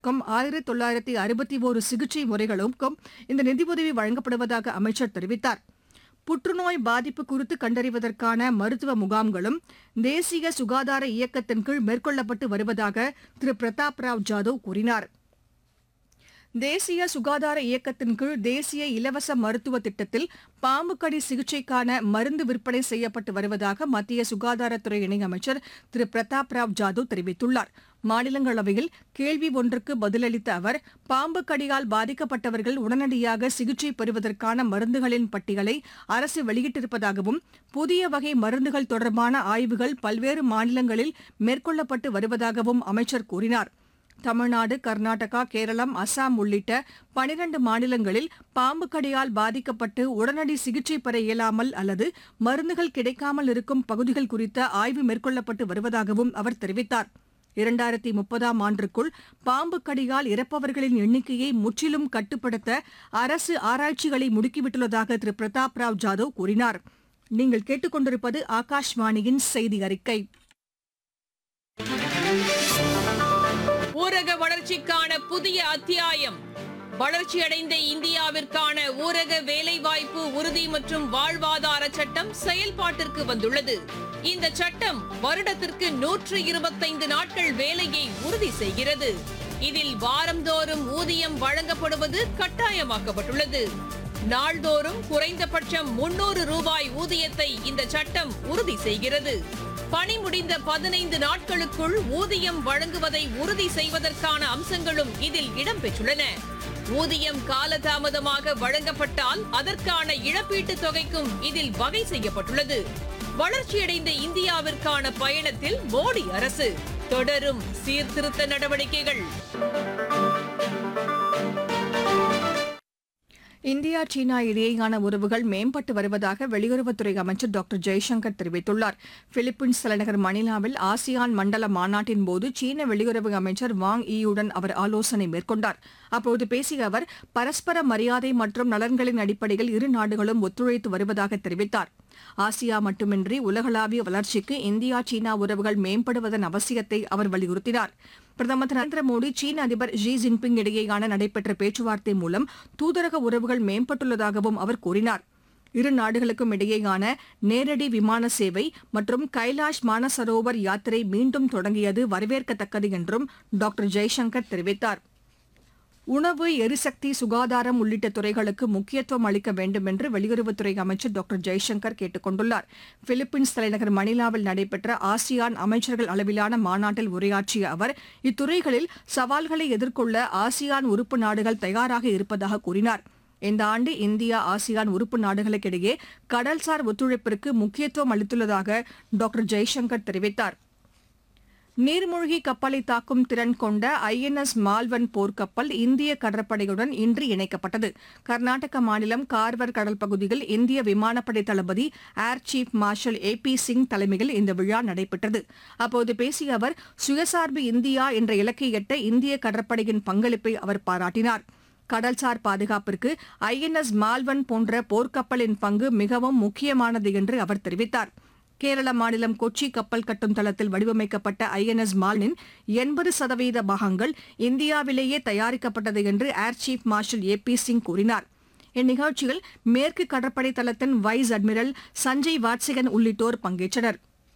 க்கும் ஆயிரத்தி தொள்ளாயிரத்தி அறுபத்தி ஒரு சிகிச்சை முறைகளுக்கும் இந்த நிதியுதவி வழங்கப்படுவதாக அமைச்சர் தெரிவித்தார் புற்றுநோய் பாதிப்பு குறித்து கண்டறிவதற்கான மருத்துவ முகாம்களும் தேசிய சுகாதார இயக்கத்தின் கீழ் மேற்கொள்ளப்பட்டு வருவதாக திரு பிரதாப் ராவ் ஜாதவ் கூறினார் தேசிய சுகாதார இயக்கத்தின் கீழ் தேசிய இலவச மருத்துவ திட்டத்தில் பாம்பு கடி சிகிச்சைக்கான மருந்து விற்பனை செய்யப்பட்டு வருவதாக மத்திய சுகாதாரத்துறை இணையமைச்சர் திரு பிரதாப் ராவ் ஜாதவ் தெரிவித்துள்ளார் மாநிலங்களவையில் கேள்வி ஒன்றுக்கு பதிலளித்த அவர் பாம்பு கடியால் பாதிக்கப்பட்டவர்கள் உடனடியாக சிகிச்சை பெறுவதற்கான மருந்துகளின் பட்டியலை அரசு வெளியிட்டிருப்பதாகவும் புதிய வகை மருந்துகள் தொடர்பான ஆய்வுகள் பல்வேறு மாநிலங்களில் மேற்கொள்ளப்பட்டு வருவதாகவும் அமைச்சர் கூறினார் தமிழ்நாடு கர்நாடகா கேரளம் அசாம் உள்ளிட்ட பனிரண்டு மாநிலங்களில் பாம்பு கடியால் பாதிக்கப்பட்டு உடனடி சிகிச்சை பெற இயலாமல் அல்லது மருந்துகள் கிடைக்காமல் இருக்கும் பகுதிகள் குறித்த ஆய்வு மேற்கொள்ளப்பட்டு வருவதாகவும் அவர் தெரிவித்தார் இரண்டாயிரத்தி முப்பதாம் ஆண்டிற்குள் பாம்பு கடியால் இறப்பவர்களின் எண்ணிக்கையை முற்றிலும் கட்டுப்படுத்த அரசு ஆராய்ச்சிகளை முடுக்கிவிட்டுள்ளதாக திரு பிரதாப் ராவ் ஜாதவ் கூறினார் நீங்கள் கேட்டுக்கொண்டிருப்பது ஆகாஷ்வாணியின் செய்தி அறிக்கை ஊரக வளர்ச்சிக்கான புதிய அத்தியாயம் வளர்ச்சியடைந்த இந்தியாவிற்கான ஊரக வேலைவாய்ப்பு உறுதி மற்றும் வாழ்வாதார சட்டம் செயல்பாட்டிற்கு வந்துள்ளது இந்த சட்டம் வருடத்திற்கு நூற்று இருபத்தைந்து நாட்கள் வேலையை உறுதி செய்கிறது இதில் வாரந்தோறும் ஊதியம் வழங்கப்படுவது கட்டாயமாக்கப்பட்டுள்ளது நாள்தோறும் குறைந்தபட்சம் முன்னூறு ரூபாய் ஊதியத்தை இந்த சட்டம் உறுதி செய்கிறது பணி முடிந்த பதினைந்து நாட்களுக்குள் ஊதியம் வழங்குவதை உறுதி செய்வதற்கான அம்சங்களும் இதில் இடம்பெற்றுள்ளன ஊதியம் காலதாமதமாக வழங்கப்பட்டால் அதற்கான இழப்பீட்டுத் தொகைக்கும் இதில் வகை செய்யப்பட்டுள்ளது வளர்ச்சியடைந்த இந்தியாவிற்கான பயணத்தில் மோடி அரசு தொடரும் சீர்திருத்த நடவடிக்கைகள் இந்தியா சீனா இடையேயான உறவுகள் மேம்பட்டு வருவதாக வெளியுறவுத்துறை அமைச்சர் டாக்டர் ஜெய்சங்கர் தெரிவித்துள்ளார் பிலிப்பீன்ஸ் தலைநகர் மணிலாவில் ஆசியான் மண்டல மாநாட்டின் போது சீன வெளியுறவு அமைச்சர் வாங் ஈயுடன் அவர் ஆலோசனை மேற்கொண்டார் அப்போது பேசிய அவர் பரஸ்பர மரியாதை மற்றும் நலன்களின் அடிப்படையில் இரு நாடுகளும் ஒத்துழைத்து வருவதாக தெரிவித்தார் ஆசியா மட்டுமின்றி உலகளாவிய வளர்ச்சிக்கு இந்தியா சீனா உறவுகள் மேம்படுவதன் அவசியத்தை அவர் வலியுறுத்தினார் பிரதமர் திரு நரேந்திர மோடி சீன அதிபர் ஜி ஜின்பிங் இடையேயான நடைபெற்ற பேச்சுவார்த்தை மூலம் தூதரக உறவுகள் மேம்பட்டுள்ளதாகவும் அவர் கூறினார் இரு நாடுகளுக்கும் இடையேயான நேரடி விமான சேவை மற்றும் கைலாஷ் மானசரோவர் யாத்திரை மீண்டும் தொடங்கியது வரவேற்கத்தக்கது என்றும் டாக்டர் ஜெய்சங்கர் தெரிவித்தார் உணவு எரிசக்தி சுகாதாரம் உள்ளிட்ட துறைகளுக்கு முக்கியத்துவம் அளிக்க வேண்டும் என்று வெளியுறவுத்துறை அமைச்சர் டாக்டர் ஜெய்சங்கர் கேட்டுக் கொண்டுள்ளார் பிலிப்பீன்ஸ் தலைநகர் மணிலாவில் நடைபெற்ற ஆசியான் அமைச்சர்கள் அளவிலான மாநாட்டில் உரையாற்றிய அவர் இத்துறைகளில் சவால்களை எதிர்கொள்ள ஆசியான் உறுப்பு நாடுகள் தயாராக இருப்பதாக கூறினார் இந்த ஆண்டு இந்தியா ஆசியான் உறுப்பு நாடுகளுக்கிடையே கடல்சார் ஒத்துழைப்பிற்கு முக்கியத்துவம் அளித்துள்ளதாக டாக்டர் ஜெய்சங்கர் தெரிவித்தார் நீர்மூழ்கி கப்பலை தாக்கும் திறன் கொண்ட ஐஎன்எஸ் மால்வன் போர்க்கப்பல் இந்திய கடற்படையுடன் இன்று இணைக்கப்பட்டது கர்நாடக மாநிலம் கார்வர் கடல் பகுதியில் இந்திய விமானப்படை தளபதி air chief marshal A P Singh தலைமையில் இந்த விழா நடைபெற்றது அப்போது பேசிய அவர் சுயசார்பு இந்தியா என்ற இலக்கை எட்ட இந்திய கடற்படையின் பங்களிப்பை அவர் பாராட்டினார் கடல்சார் பாதுகாப்பிற்கு ஐஎன்எஸ் மால்வன் போன்ற போர்க்கப்பலின் பங்கு மிகவும் முக்கியமானது என்று அவர் தெரிவித்தார் கேரள மாநிலம் கொச்சி கப்பல் கட்டும் தளத்தில் வடிவமைக்கப்பட்ட ஐஎன்எஸ் மாலின் எண்பது சதவீத பாகங்கள் இந்தியாவிலேயே தயாரிக்கப்பட்டது என்று air chief marshal A P Singh கூறினார் இந்நிகழ்ச்சியில் மேற்கு கடற்படை தளத்தின் வைஸ் அட்மிரல் சஞ்சய் வாட்சிகன் உள்ளிட்டோர் பங்கேற்றனர்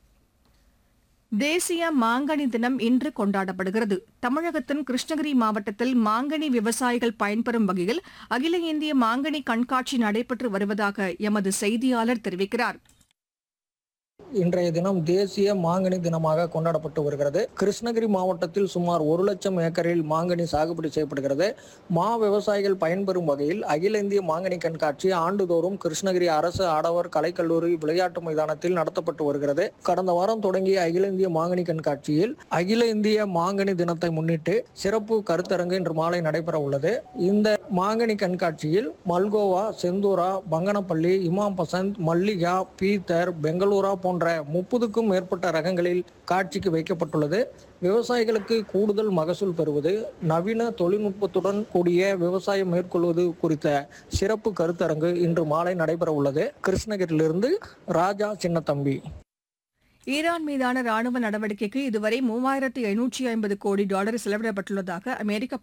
தேசிய மாங்கனி தினம் இன்று கொண்டாடப்படுகிறது தமிழகத்தின் கிருஷ்ணகிரி மாவட்டத்தில் மாங்கனி விவசாயிகள் பயன்பெறும் வகையில் அகில இந்திய மாங்கனி கண்காட்சி நடைபெற்று வருவதாக எமது செய்தியாளர் தெரிவிக்கிறார் இன்றைய தினம் தேசிய மாங்கனி தினமாக கொண்டாடப்பட்டு வருகிறது கிருஷ்ணகிரி மாவட்டத்தில் சுமார் ஒரு லட்சம் ஏக்கரில் மாங்கனி சாகுபடி செய்யப்படுகிறது மா விவசாயிகள் பயன்பெறும் வகையில் அகில இந்திய மாங்கனி கண்காட்சி ஆண்டுதோறும் கிருஷ்ணகிரி அரசு ஆடவர் கலைக்கல்லூரி விளையாட்டு மைதானத்தில் நடத்தப்பட்டு வருகிறது கடந்த வாரம் தொடங்கிய அகில இந்திய மாங்கனி கண்காட்சியில் அகில இந்திய மாங்கனி தினத்தை முன்னிட்டு சிறப்பு கருத்தரங்கு இன்று மாலை நடைபெற உள்ளது இந்த மாங்கனி கண்காட்சியில் மல்கோவா செந்தூரா பங்கனப்பள்ளி இமாம் பசந்த் மல்லிகா பீத்தர் பெங்களூரா போன்ற முப்பதுக்கும் மேற்பட்ட ரகங்களில் காட்சிக்கு வைக்கப்பட்டுள்ளது விவசாயிகளுக்கு கூடுதல் மகசூல் பெறுவது நவீன தொழில்நுட்பத்துடன் கூடிய விவசாயம் மேற்கொள்வது குறித்த சிறப்பு கருத்தரங்கு இன்று மாலை நடைபெற உள்ளது கிருஷ்ணகிரியிலிருந்து ராஜா சின்னத்தம்பி ஈரான் மீதான ராணுவ நடவடிக்கைக்கு இதுவரை மூவாயிரத்து ஐநூற்றி ஐம்பது கோடி டாலர் செலவிடப்பட்டுள்ளதாக அமெரிக்க